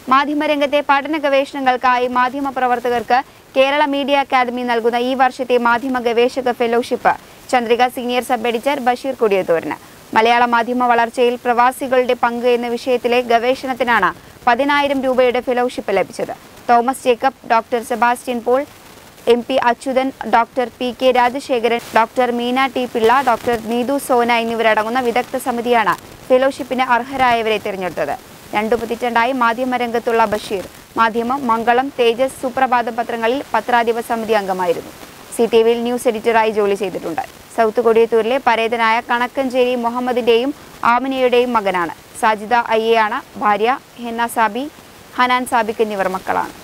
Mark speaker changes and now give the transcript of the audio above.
Speaker 1: മാധ്യമരംഗത്തെ പഠന ഗവേഷണങ്ങൾക്കായി മാധ്യമപ്രവർത്തകർക്ക് കേരള മീഡിയ അക്കാദമി നൽകുന്ന ഈ വർഷത്തെ മാധ്യമ ഗവേഷക fellowship Chandrika senior sub editor Basheer കൊടിയത്തൂരിന് മലയാള മാധ്യമ വളർച്ചയിൽ പ്രവാസികളുടെ പങ്ക് എന്ന വിഷയത്തിലെ ഗവേഷണത്തിനാണ് പതിനായിരം രൂപയുടെ ഫെലോഷിപ്പ് ലഭിച്ചത് Thomas Jacob doctor Sebastian Paul M P Achuthan doctor P K Rajasekharan doctor Meena T Pillai doctor Neethu Sona എന്നിവരടങ്ങുന്ന വിദഗ്ധ സമിതിയാണ് ഫെലോഷിപ്പിന് അർഹരായവരെ തിരഞ്ഞെടുത്തത് രണ്ടു പതിറ്റാണ്ടായി മാധ്യമരംഗത്തുള്ള ബഷീർ മാധ്യമം മംഗളം തേജസ് സുപ്രഭാത പത്രങ്ങളിൽ പത്രാധിപ സമിതി അംഗമായിരുന്നു സി ടി വിയിൽ ന്യൂസ് എഡിറ്ററായി ജോലി ചെയ്തിട്ടുണ്ട് സൗത്ത് കൊടിയത്തൂരിലെ പരേതനായ കണക്കഞ്ചേരി മുഹമ്മദിന്റെയും ആമിനയുടെയും മകനാണ് സാജിദ അയ്യയാണ് ഭാര്യ ഹെന്ന സാബി ഹനാൻ സാബിക്ക് എന്നിവർ മക്കളാണ്